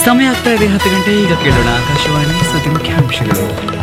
ಸಮಯ ಆಗ್ತಾ ಇದೆ ಹತ್ತು ಗಂಟೆ ಈಗ ಕೇಳೋಣ ಆಕಾಶವಾಣಿ ಸುದ್ದಿ ಮುಖ್ಯಾಂಶಗಳು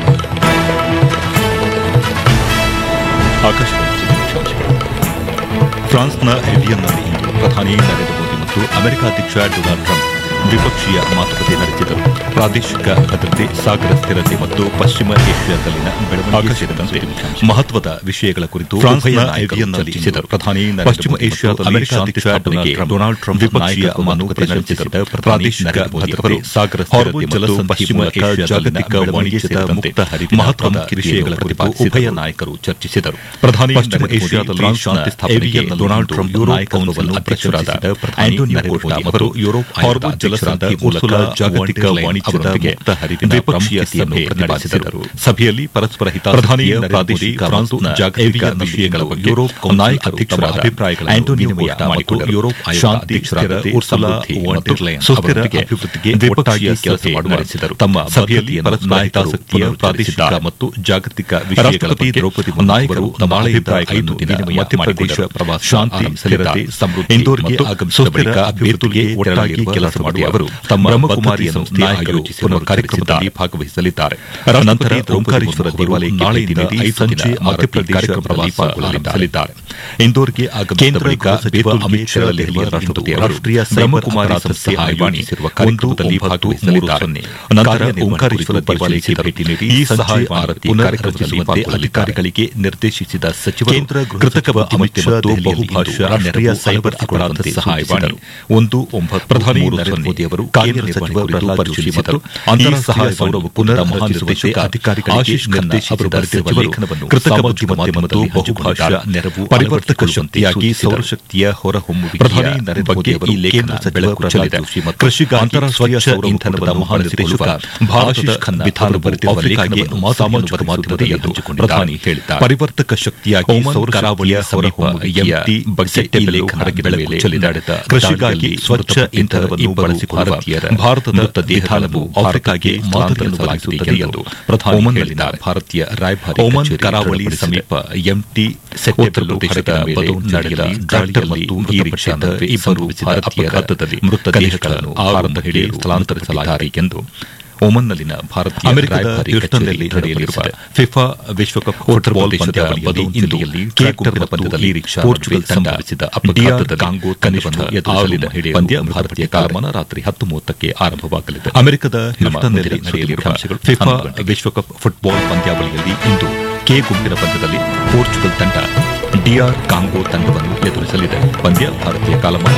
ಆಕಾಶವಾಣಿ ಸುದ್ದಿ ಮುಖ್ಯಾಂಶಗಳು. ಫ್ರಾನ್ಸ್ನ ಎವಿಯನ್ನಲ್ಲಿ ಇಂದು ಪ್ರಧಾನಿ ನರೇಂದ್ರ ಮೋದಿ ಮತ್ತು ಅಮೆರಿಕ ಅಧ್ಯಕ್ಷ ಡೊನಾಲ್ಡ್ ಟ್ರಂಪ್ ದ್ವಿಪಕ್ಷೀಯ ಮಾತುಕತೆ ನಡೆಸಿದರು ಪ್ರಾದೇಶಿಕ ಭದ್ರತೆ ಸಾಗರ ಸ್ಥಿರತೆ ಮತ್ತು ಪಶ್ಚಿಮ ಏಷ್ಯಾದಲ್ಲಿನ ಬೆಳವಣಿಗೆ ಸೇರಿದಂತೆ ಮಹತ್ವದ ವಿಷಯಗಳ ಕುರಿತು ಫ್ರಾನ್ಸ್ನ ಎವಿಯನ್ನಲ್ಲಿ ಚರ್ಚಿಸಿದರು ಪ್ರಧಾನಿ ಪಶ್ಚಿಮ ಏಷ್ಯಾದಲ್ಲಿ ಅಮೆರಿಕ ಅಧ್ಯಕ್ಷ ಡೊನಾಲ್ಡ್ ಟ್ರಂಪ್ ದ್ವಿಪಕ್ಷೀಯ ಮಾತುಕತೆ ನಡೆಸಿದ ಪ್ರಾದೇಶಿಕ ಭದ್ರತೆ ಸಾಗರ ಸ್ಥಿರತೆ ಮತ್ತು ಪಶ್ಚಿಮ ಏಷ್ಯಾ ಜಾಗತಿಕ ವಾಣಿಜ್ಯ ಸೇರಿದಂತೆ ಮಹತ್ವದ ವಿಷಯಗಳ ಕುರಿತು ಉಭಯ ನಾಯಕರು ಚರ್ಚಿಸಿದರು ಪ್ರಧಾನಿ ಪಶ್ಚಿಮ ಏಷ್ಯಾದಲ್ಲಿ ಶಾಂತಿ ಸ್ಥಾಪನೆಗೆ ಡೊನಾಲ್ಡ್ ಟ್ರಂಪ್ ನಾಯಕತ್ವವನ್ನು ಅಧ್ಯಕ್ಷರಾದ ಆಂಟೋನಿಯೋ ಕೋಸ್ಟಾ ಮತ್ತು ಯುರೋಪ್ ಹಾರ್ಬರ್ ಜಲಸಂಧಿ ಮೂಲಕ ಜಾಗತಿಕ ವಾಣಿಜ್ಯದೊಂದಿಗೆ ದ್ವಿಪಕ್ಷೀಯ ಸಭೆ ನಡೆಸಿದರು ಸಭೆಯಲ್ಲಿ ಪರಸ್ಪರ ಹಿತ ಪ್ರಧಾನಿ ಪ್ರಾದೇಶಿಕ ಫ್ರಾನ್ಸ್ನ ಜಾಗತಿಕ ವಿಷಯಗಳ ಬಗ್ಗೆ ಯುರೋಪ್ ನಾಯಕ ಅಧ್ಯಕ್ಷರಾದ ಅಭಿಪ್ರಾಯಗಳ ಆಂಟೋನಿಯೋ ಕೋಸ್ಟಾ ಮತ್ತು ಯುರೋಪ್ ಶಾಂತಿ ಸ್ಥಿರತೆ ಉರ್ಸುಲಾ ಮತ್ತು ಸುಸ್ಥಿರ ಅಭಿವೃದ್ಧಿಗೆ ಒಟ್ಟಾಗಿ ಕೆಲಸ ನಡೆಸಿದರು ತಮ್ಮ ಸಭೆಯಲ್ಲಿ ಪರಸ್ಪರ ಹಿತಾಸಕ್ತಿಯ ಪ್ರಾದೇಶಿಕ ಮತ್ತು ಜಾಗತಿಕ ವಿಷಯಗಳ ಬಗ್ಗೆ ದ್ರೌಪದಿ ನಾಯಕರು ತಮ್ಮ ಅಭಿಪ್ರಾಯಗಳನ್ನು ದಿನ ಮಧ್ಯಪ್ರದೇಶ ಪ್ರವಾಸ ಶಾಂತಿ ಸ್ಥಿರತೆ ಸಮೃದ್ಧಿ ಇಂದೋರ್ಗೆ ಆಗಮಿಸಿದ ಬಳಿಕ ಬೇತುಲ್ಗೆ ಒಟ್ಟಾಗಿ ಕೆಲಸ ಮಾಡುವ ಅವರು ತಮ್ಮ ಬ್ರಹ್ಮಕುಮಾರಿ ಸಂಸ್ಥೆ ಆಯೋಜಿಸಿರುವ ಕಾರ್ಯಕ್ರಮದಲ್ಲಿ ಭಾಗವಹಿಸಲಿದ್ದಾರೆ ನಂತರ ಓಂಕಾರೇಶ್ವರ ದೇವಾಲಯಕ್ಕೆ ನಾಳೆಯಿಂದ ಐದು ಸಂಜೆ ಮಧ್ಯಪ್ರದೇಶ ಪ್ರವಾಸ ಪಾಲ್ಗೊಳ್ಳಲಿದ್ದಾರೆ ಇಂದೋರ್ಗೆ ಆಗಮಿಸಿದ ಬಳಿಕ ಬೇತುಲ್ ಅಮಿತ್ ಶಾ ದೆಹಲಿಯ ರಾಷ್ಟ್ರಪತಿ ರಾಷ್ಟ್ರೀಯ ಬ್ರಹ್ಮಕುಮಾರಿ ಸಂಸ್ಥೆ ಆಯೋಜಿಸಿರುವ ಕಾರ್ಯಕ್ರಮದಲ್ಲಿ ಭಾಗವಹಿಸಲಿದ್ದಾರೆ ನಂತರ ಓಂಕಾರೇಶ್ವರ ದೇವಾಲಯಕ್ಕೆ ಭೇಟಿ ನೀಡಿ ಈ ಸಹಾಯ ಆರತಿ ಕಾರ್ಯಕ್ರಮದಲ್ಲಿ ಅಧಿಕಾರಿಗಳಿಗೆ ನಿರ್ದೇಶಿಸಿದ ಸಚಿವ ಕೇಂದ್ರ ಕೃತಕ ಬುದ್ಧಿಮತ್ತೆ ಮತ್ತು ಬಹುಭಾಷಾ ನೆರೆಯ ಸೈಬರ್ ಅಪರಾಧ ಸಹಾಯವಾಣಿ ಒಂದು ಒಂಬತ್ತು ಪ್ರಧಾನಿ ನರೇಂದ್ರ ಮೋದಿ ಅವರು ಕಾರ್ಯನಿರ್ವಹಣೆ ಕುರಿತು ಪರಿಶೀಲಿಸಿದರು ಈ ಸಹಾಯ ಸೌರವ ಪುನರ್ ಮಹಾನಿರ್ದೇಶಕ ಅಧಿಕಾರಿಗಳಿಗೆ ನಿರ್ದೇಶಿಸಿದ ಬರೆದಿರುವ ಲೇಖನವನ್ನು ಕೃತಕ ಬುದ್ಧಿಮತ್ತೆ ಮತ್ತು ಬಹುಭಾಷಾ ನೆರವು ಪರಿವರ್ತಕ ಶಕ್ತಿಯಾಗಿ ಸೌರಶಕ್ತಿಯ ಹೊರಹೊಮ್ಮುವಿಕೆ ಪ್ರಧಾನಿ ನರೇಂದ್ರ ಮೋದಿ ಅವರು ಈ ಲೇಖನ ಬೆಳಕು ಚೆಲ್ಲಿದೆ ಕೃಷಿಗಾಗಿ ಅಂತಾರಾಷ್ಟ್ರೀಯ ಸೌರ ಇಂಧನದ ಮಹಾನಿರ್ದೇಶಕ ಭಾರತದ ವಿಧಾನ ಬರೆದಿರುವ ಲೇಖನವನ್ನು ಸಾಮಾಜಿಕ ಮಾಧ್ಯಮದಲ್ಲಿ ಹಂಚಿಕೊಂಡಿದ್ದಾರೆ ಪ್ರಧಾನಿ ಹೇಳಿದ್ದಾರೆ ಪರಿವರ್ತಕ ಶಕ್ತಿಯಾಗಿ ಸೌರ ಕರಾವಳಿಯ ಹೊರಹೊಮ್ಮುವಿಕೆಯ ಬಗ್ಗೆ ಈ ಲೇಖನ ಬೆಳಕು ಚೆಲ್ಲಿದೆ ಕೃಷಿಗಾಗಿ ಸ್ವಚ್ಛ ಇಂಧನವನ್ನು ಬಳಸಿಕೊಳ್ಳುವ ಭಾರತದ ವಿಧಾನವು ಆಫ್ರಿಕಾಗೆ ಮಾದರಿಯನ್ನು ಒದಗಿಸುತ್ತದೆ ಎಂದು ಪ್ರಧಾನಿ ಹೇಳಿದ್ದಾರೆ ಭಾರತೀಯ ರಾಯಭಾರಿ ಓಮನ್ ಕರಾವಳಿ ಸಮೀಪ ಎಂಟಿ ಉತ್ತರ ಪ್ರದೇಶದ ಬದೌನ್ ನಡೆದ ಟ್ರಾಕ್ಟರ್ ಮತ್ತು ಈ ರಿಕ್ಷಾದ ಇಬ್ಬರು ಅಪಘಾತದಲ್ಲಿ ಮೃತ ದೇಹಗಳನ್ನು ಆರಂಭ ಹಿಡಿಯಲು ಸ್ಥಳಾಂತರಿಸಲಾಗಿದೆ ಎಂದು ಒಮನ್ನಲ್ಲಿನ ಭಾರತೀಯ ರಾಯಭಾರಿ ಕಚೇರಿಯಲ್ಲಿ ನಡೆಯಲಿರುವ ಫಿಫಾ ವಿಶ್ವಕಪ್ ಫುಟ್ಬಾಲ್ ಪಂದ್ಯಾವಳಿಯಲ್ಲಿ ಇಂದಿಯಲ್ಲಿ ಟ್ರ್ಯಾಕ್ಟರ್ನ ಪಂದ್ಯದಲ್ಲಿ ಪೋರ್ಚುಗಲ್ ಸಂಭವಿಸಿದ ಅಪಘಾತದ ಕಾಂಗೋ ಕನಿಷ್ಠ ಎದುರಿಸಲಿದೆ ಪಂದ್ಯ ಭಾರತೀಯ ಕಾಲಮಾನ ರಾತ್ರಿ ಹತ್ತು ಮೂವತ್ತಕ್ಕೆ ಆರಂಭವಾಗಲಿದೆ ಅಮೆರಿಕದ ಹ್ಯೂಸ್ಟನ್ನಲ್ಲಿ ನಡೆಯಲಿರುವ ಫಿಫಾ ವಿಶ್ವಕಪ್ ಫುಟ್ಬಾಲ್ ಪಂದ್ಯಾವಳಿಯಲ್ಲಿ ಇಂದು ಕೆ ಗುಂಪಿನ ಪಂದ್ಯದಲ್ಲಿ ಪೋರ್ಚುಗಲ್ ತಂಡ ಡಿಆರ್ ಕಾಂಗೋ ತಂಡವನ್ನು ಎದುರಿಸಲಿದೆ ಪಂದ್ಯ ಭಾರತೀಯ ಕಾಲಮಾನ